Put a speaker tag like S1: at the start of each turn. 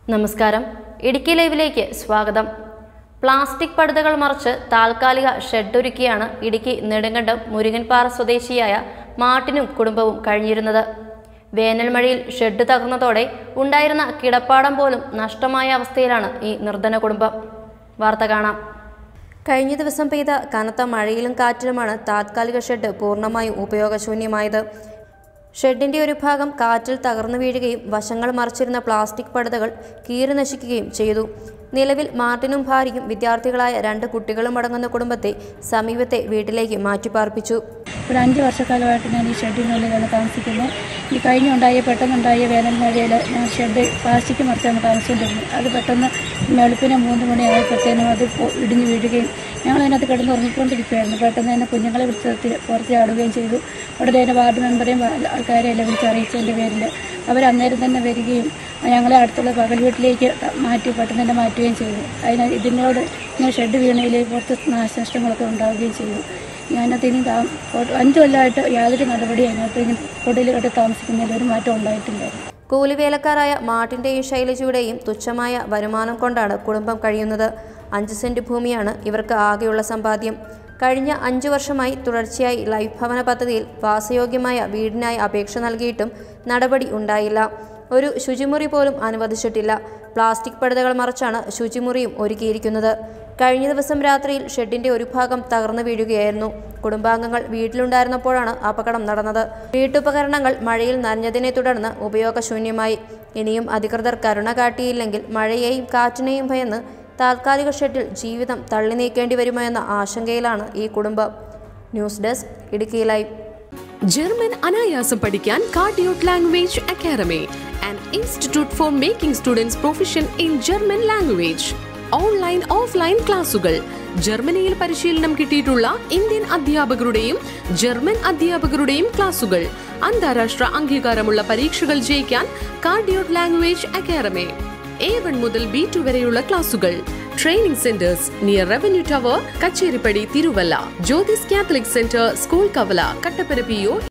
S1: നമസ്കാരം ഇടുക്കി ലൈവിലേക്ക് സ്വാഗതം പ്ലാസ്റ്റിക് പടുതകൾ മറിച്ച് താൽക്കാലിക ഷെഡൊരുക്കിയാണ് ഇടുക്കി നെടുങ്കണ്ടം മുരുകൻപാറ സ്വദേശിയായ മാർട്ടിനും കുടുംബവും കഴിഞ്ഞിരുന്നത് വേനൽ മഴയിൽ ഷെഡ് തകർന്നതോടെ ഉണ്ടായിരുന്ന കിടപ്പാടം പോലും നഷ്ടമായ അവസ്ഥയിലാണ് ഈ നിർധന കുടുംബം വാർത്ത കാണാം കഴിഞ്ഞ ദിവസം പെയ്ത കനത്ത മഴയിലും കാറ്റിലുമാണ് താത്കാലിക ഷെഡ് പൂർണ്ണമായും ഉപയോഗശൂന്യമായത് ഷെഡിന്റെ ഒരു ഭാഗം കാറ്റിൽ തകർന്നു വീഴുകയും വശങ്ങൾ മറച്ചിരുന്ന പ്ലാസ്റ്റിക് പടുതകൾ കീറി നശിക്കുകയും ചെയ്തു നിലവിൽ മാർട്ടിനും ഭാര്യയും വിദ്യാർത്ഥികളായ രണ്ട് കുട്ടികളും അടങ്ങുന്ന കുടുംബത്തെ സമീപത്തെ വീട്ടിലേക്ക് മാറ്റിപ്പാർപ്പിച്ചു
S2: ഒരു അഞ്ച് വർഷക്കാലമായിട്ട് ഞാൻ ഈ ഷെഡിനുള്ളിലാണ് താമസിക്കുന്നത് ഈ കഴിഞ്ഞുണ്ടായ പെട്ടെന്നുണ്ടായ വേനൽ മഴയിൽ ഞാൻ ഷെഡ് പ്ലാസ്റ്റിക് മറിച്ചാണ് താമസിച്ചുകൊണ്ടിരുന്നത് അത് പെട്ടെന്ന് വെളുപ്പിന് മൂന്ന് മണിയായപ്പോഴത്തേനും അത് പൊ- ഇടിഞ്ഞ് വീഴുകയും ഞങ്ങൾ അതിനകത്ത് കിടന്ന് ഉറങ്ങിക്കൊണ്ടിരിക്കുകയായിരുന്നു പെട്ടെന്ന് തന്നെ കുഞ്ഞുങ്ങളെ വിളിച്ച് പുറത്ത് ചാടുകയും ചെയ്തു ഉടനെ തന്നെ വാർഡ് മെമ്പറെയും വാ- ആൾക്കാരെ എല്ലാം വിളിച്ച് അറിയിച്ചതിൻ്റെ പേരിൽ അവർ അന്നേരം തന്നെ വരികയും ഞങ്ങളെ അടുത്തുള്ള പകൽ വീട്ടിലേക്ക് ത- മാറ്റി പെട്ടെന്ന് തന്നെ മാറ്റുകയും ചെയ്തു അതിന് ഇതിനോട് ഇങ്ങനെ ഷെഡ് വീണയിൽ പുറത്ത് നാശനഷ്ടങ്ങളൊക്കെ ഉണ്ടാവുകയും ചെയ്തു ഞാനത് ഇനി താ- ഒരു അഞ്ച് കൊല്ലമായിട്ട് യാതൊരു നടപടി അതിനകത്ത് ഇനി കുടിലുകെട്ട് താമസിക്കുന്നതിൽ ഒരു മാറ്റം ഉണ്ടായിട്ടില്ല
S1: കൂലിവേലക്കാരായ മാർട്ടിന്റെയും ശൈലജയുടെയും തുച്ഛമായ വരുമാനം കൊണ്ടാണ് കുടുംബം കഴിയുന്നത് അഞ്ച് സെന്റ് ഭൂമിയാണ് ഇവർക്ക് ആകെയുള്ള സമ്പാദ്യം കഴിഞ്ഞ അഞ്ചു വർഷമായി തുടർച്ചയായി ലൈഫ് ഭവന പദ്ധതിയിൽ വാസയോഗ്യമായ വീടിനായി അപേക്ഷ നൽകിയിട്ടും നടപടി ഉണ്ടായില്ല ഒരു ശുചിമുറി പോലും അനുവദിച്ചിട്ടില്ല പ്ലാസ്റ്റിക് പടുതകൾ മറച്ചാണ് ശുചിമുറിയും ഒരുക്കിയിരിക്കുന്നത് കഴിഞ്ഞ ദിവസം രാത്രിയിൽ ഷെഡിന്റെ ഒരു ഭാഗം തകർന്നു വീഴുകയായിരുന്നു കുടുംബാംഗങ്ങൾ വീട്ടിലുണ്ടായിരുന്നപ്പോഴാണ് അപകടം നടന്നത് വീട്ടുപകരണങ്ങൾ മഴയിൽ നനഞ്ഞതിനെ തുടർന്ന് ഉപയോഗശൂന്യമായി ഇനിയും അധികൃതർ കരുണ കാട്ടിയില്ലെങ്കിൽ മഴയെയും കാറ്റിനെയും ഭയന്ന് താൽക്കാലിക ഷെഡിൽ ജീവിതം തള്ളി നീക്കേണ്ടി വരുമോ എന്ന ആശങ്കയിലാണ് ഈ കുടുംബം news desk Idukki live
S3: German അനായാസം പഠിക്കാൻ കാർഡിയോട്ട് language academy and institute for making students profession in German language online offline ക്ലാസുകൾ ജർമ്മനിയിൽ പരിശീലനം കിട്ടിയിട്ടുള്ള ഇന്ത്യൻ അധ്യാപകരുടെയും ജർമ്മൻ അധ്യാപകരുടെയും ക്ലാസുകൾ അന്താരാഷ്ട്ര അംഗീകാരമുള്ള പരീക്ഷകൾ ജയിക്കാൻ കാർഡിയോട്ട് ലാംഗ്വേജ് അക്കാദമി എ വൺ മുതൽ ബി ടു വരെയുള്ള ക്ലാസുകൾ training centres near revenue tower Kacheripadi Thiruvalla Jyothis Catholic centre school കവല കട്ടപ്പന പി ഒ